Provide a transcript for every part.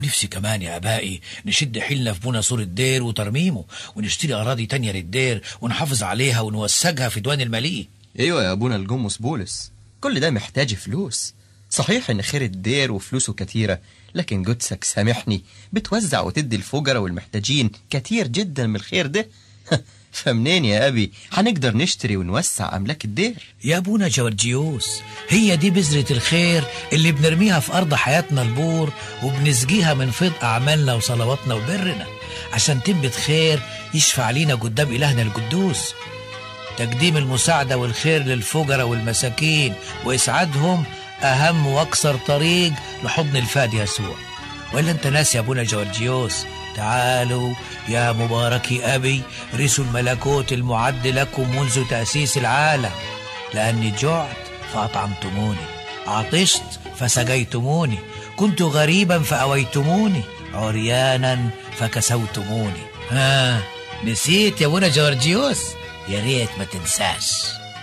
نفسي كمان يا ابائي نشد حيلنا في بنا سور الدير وترميمه ونشتري اراضي تانية للدير ونحافظ عليها ونوسجها في ديوان الماليه ايوه يا ابونا الجمص بولس كل ده محتاج فلوس صحيح ان خير الدير وفلوسه كتيرة لكن جدسك سامحني بتوزع وتدي الفجراء والمحتاجين كتير جدا من الخير ده فمنين يا أبي هنقدر نشتري ونوسع أملاك الدير يا ابونا جورجيوس هي دي بذرة الخير اللي بنرميها في أرض حياتنا البور وبنسقيها من فيض أعمالنا وصلواتنا وبرنا عشان تنبت خير يشفع لينا قدام إلهنا القدوس تقديم المساعدة والخير للفجراء والمساكين وإسعادهم أهم وأكثر طريق لحضن الفادي يسوع ولا أنت ناس يا أبونا جورجيوس تعالوا يا مبارك أبي رثوا الملكوت المعد لكم منذ تأسيس العالم لأني جعت فأطعمتموني عطشت فسقيتموني كنت غريبا فأويتموني عريانا فكسوتموني ها نسيت يا ابونا جورجيوس يا ريت ما تنساش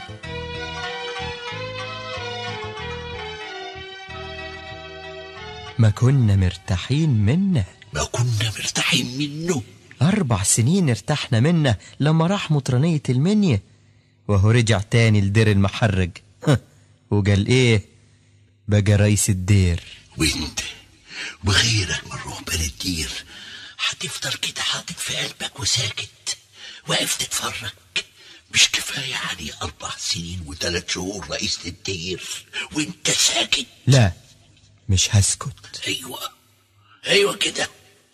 ما كنا مرتاحين منه ما كنا مرتاحين منه أربع سنين ارتحنا منه لما راح مطرانية المنيا وهو رجع تاني لدير المحرج ها، وقال ايه بقى رئيس الدير وانت وغيرك من رهبان الدير هتفضل كده حاطط في قلبك وساكت واقف تتفرج مش كفاية عليه أربع سنين وثلاث شهور رئيس الدير وانت ساكت لا مش هسكت أيوة أيوة كده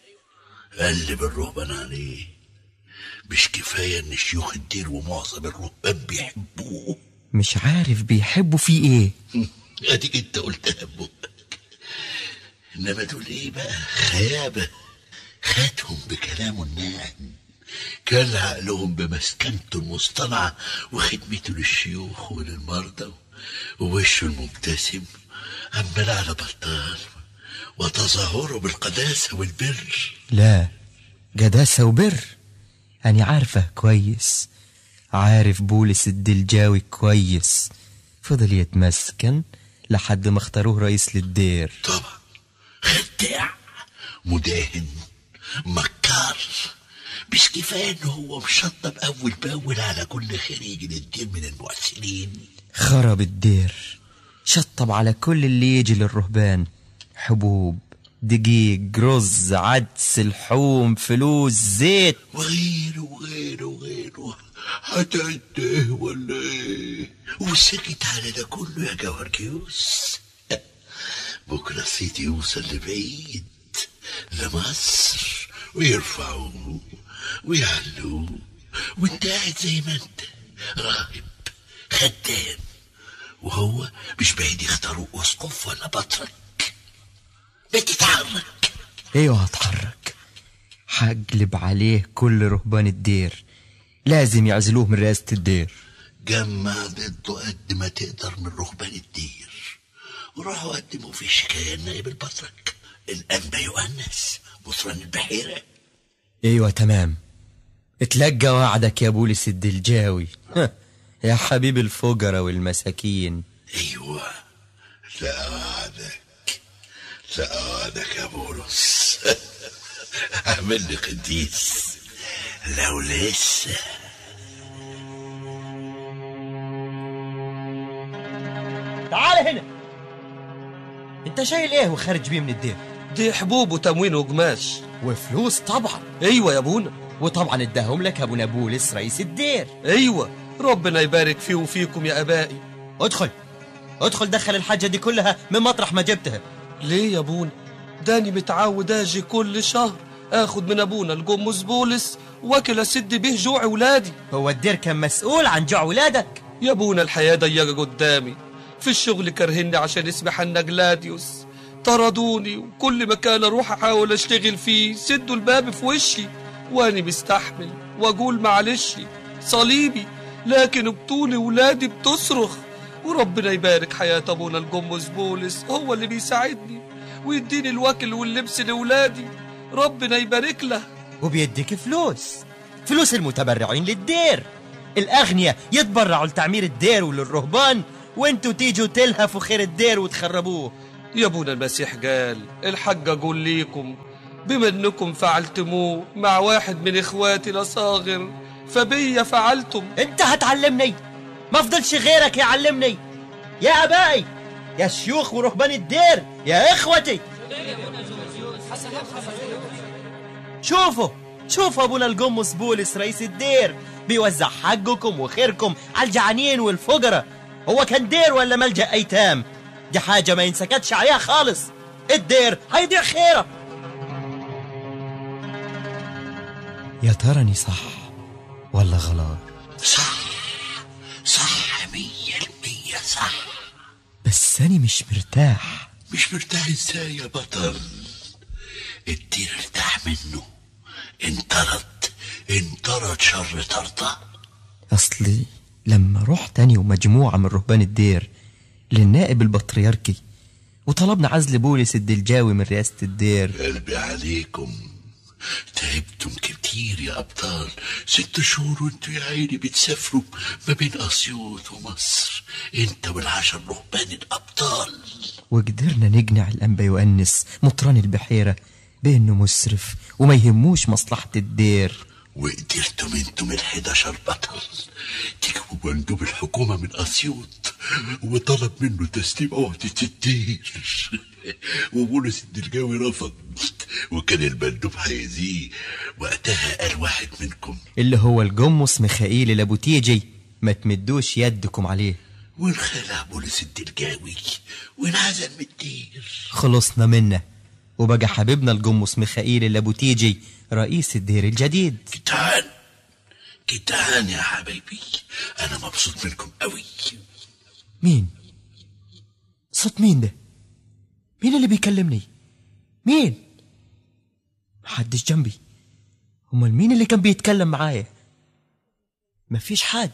قلب الرهبان عليه مش كفاية إن شيوخ الدير ومعظم الرهبان بيحبوه مش عارف بيحبوا فيه ايه اديك انت قلتها ببقك انما دول ايه بقى خيابه خاتهم بكلامه الناعم كان عقلهم بمسكنته المصطنعة وخدمته للشيوخ وللمرضى ووشه المبتسم عمال على بطال وتظاهره بالقداسة والبر لا جداسة وبر أنا عارفه كويس عارف بولس الدلجاوي كويس فضل يتمسكن لحد ما اختاروه رئيس للدير طبعا خداع مداهن مكار مش كفاية ان هو مشطب اول باول على كل خريج للدين من المحسنين خرب الدير شطب على كل اللي يجي للرهبان حبوب دقيق رز عدس لحوم فلوس زيت وغيره وغيره وغيره هتنتهي ولا ايه وسكت على ده كله يا جوارجيوس بكرة سيدي يوصل لبعيد لمصر ويرفعوه ويعلوه وانت قاعد زي ما انت راهب خدام وهو مش بعيد يختاروا اسقف ولا بطرك بتتحرك ايوه هتحرك هقلب عليه كل رهبان الدير لازم يعزلوه من رئاسة الدير جمع ضده قد ما تقدر من رهبان الدير وراحوا قدموا في شكاية نائب البطرك الأنبا يؤنس مطران البحيرة ايوه تمام اتلقى وعدك يا بولس الدلجاوي ها، يا حبيب الفجرة والمساكين أيوة لا وعدك لا وعدك يا بولس اعمل لي قديس لو لسه تعال هنا انت شايل ايه وخارج بيه من الدير دي حبوب وتموين وقماش وفلوس طبعا ايوه يا ابونا وطبعا اداهم لك ابونا بولس رئيس الدير ايوه ربنا يبارك فيه وفيكم يا ابائي ادخل ادخل دخل الحاجة دي كلها من مطرح ما جبتها ليه يا ابونا داني متعود اجي كل شهر اخد من ابونا الجمز بولس واكل اسد بيه جوع ولادي هو الدير كان مسؤول عن جوع ولادك يا ابونا الحياة ضيقة قدامي في الشغل كرهني عشان اسمي حنا جلاديوس طردوني وكل مكان اروح احاول اشتغل فيه سدوا الباب في وشي واني مستحمل واقول معلش صليبي لكن بطول ولادي بتصرخ وربنا يبارك حياة ابونا الجمز بولس هو اللي بيساعدني ويديني الوكل واللبس لولادي ربنا يبارك له وبيديك فلوس فلوس المتبرعين للدير الأغنياء يتبرعوا لتعمير الدير وللرهبان وانتوا تيجوا تلهفوا خير الدير وتخربوه يا ابونا المسيح قال الحاج اقول ليكم بما انكم فعلتموه مع واحد من اخواتي الاصاغر فبي فعلتم انت هتعلمني ما فضلش غيرك يعلمني يا ابائي يا شيوخ ورهبان الدير يا اخوتي شوفوا شوفوا ابونا الجمص بولس رئيس الدير بيوزع حقكم وخيركم على الجعانين والفقراء هو كان دير ولا ملجأ ايتام دي حاجة ما ينسكتش عليها خالص الدير هيضيع خيره يا تراني صح ولا غلط صح صح مية المية صح بس أنا مش مرتاح مش مرتاح ازاي يا بطل الدير ارتاح منه انطرد انطرد شر طردة أصلي لما رحت أنا ومجموعة من رهبان الدير للنائب البطريركي وطلبنا عزل بولس الدلجاوي من رئاسة الدير قلبي عليكم تعبتم كتير يا أبطال ست شهور وانتوا يا عيني بتسافروا ما بين أسيوط ومصر انت والعشر رهبان الأبطال وقدرنا نقنع الأنبا يؤنس مطران البحيرة بأنه مسرف وما يهموش مصلحة الدير وقدرتم انتم الحداشر بطل تجيبوا مندوب الحكومة من أسيوط وطلب منه تسليم عهدة الدير وبولس الدلجاوي رفض وكان المندوب هيزيه وقتها قال واحد منكم اللي هو الجمص ميخائيل الأبوتيجي ما تمدوش يدكم عليه وانخلع بولس الدلجاوي وانعزل من الدير خلصنا منه وبقى حبيبنا الجمص ميخائيل الأبوتيجي رئيس الدير الجديد جدعان جدعان يا حبايبي أنا مبسوط منكم قوي مين صوت مين ده مين اللي بيكلمني مين محدش جنبي امال مين اللي كان بيتكلم معايا مفيش حد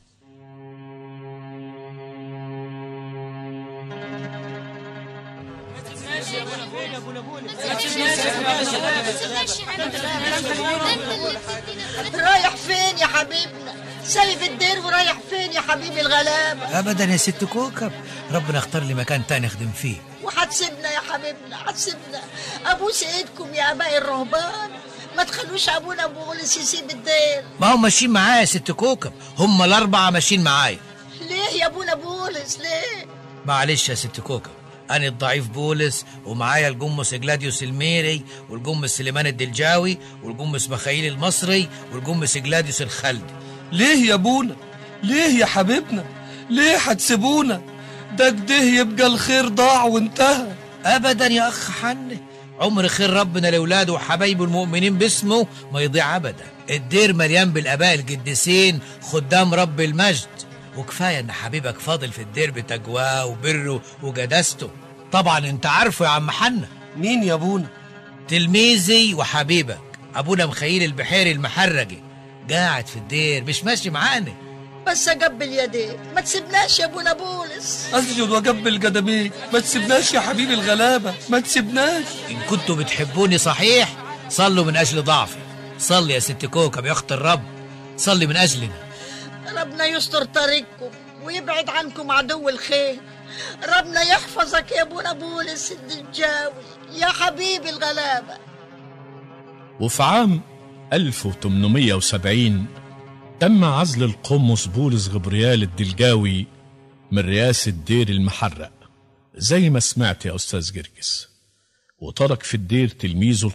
رايح فين يا حبيبنا سايب الدير ورايح فين يا حبيبي الغلابة ابدا يا ست كوكب ربنا اختار لي مكان تاني اخدم فيه وهتسيبنا يا حبيبنا هتسيبنا ابوس ايدكم يا اباء الرهبان ما تخلوش ابونا بولس يسيب الدير ما هم ماشيين معايا يا ست كوكب هم الاربعه ماشيين معايا ليه يا ابونا بولس ليه معلش يا ست كوكب أنا الضعيف بولس ومعايا الجمس جلاديوس الميري والجمس سليمان الدلجاوي والجمس مخايل المصري والجمس جلاديوس الخلدي ليه يا ابونا ليه يا حبيبنا ليه هتسيبونا ده كده يبقى الخير ضاع وانتهى أبدا يا أخ حن عمر خير ربنا لأولاده وحبايبه المؤمنين باسمه ما يضيع أبدا الدير مليان بالآباء القديسين خدام رب المجد وكفاية إن حبيبك فاضل في الدير بتقواه وبره وجداسته طبعا أنت عارفه يا عم حنا مين يا ابونا تلميذي وحبيبك أبونا مخيل البحيري المحرجي قاعد في الدير مش ماشي معانا بس اقبل يديك ما تسيبناش يا ابونا بولس اسجد واقبل قدميك ما تسيبناش يا حبيبي الغلابه ما تسيبناش إن كنتوا بتحبوني صحيح صلوا من أجل ضعفي صلي يا ست كوكب يا أخت الرب صلي من أجلنا ربنا يستر طريقكم ويبعد عنكم عدو الخير ربنا يحفظك يا ابونا بولس الدجاوي يا حبيبي الغلابة وفي عام 1870 تم عزل القمص بولس غبريال الدلجاوي من رئاسة دير المحرق زي ما سمعت يا أستاذ جرجس وترك في الدير تلميذه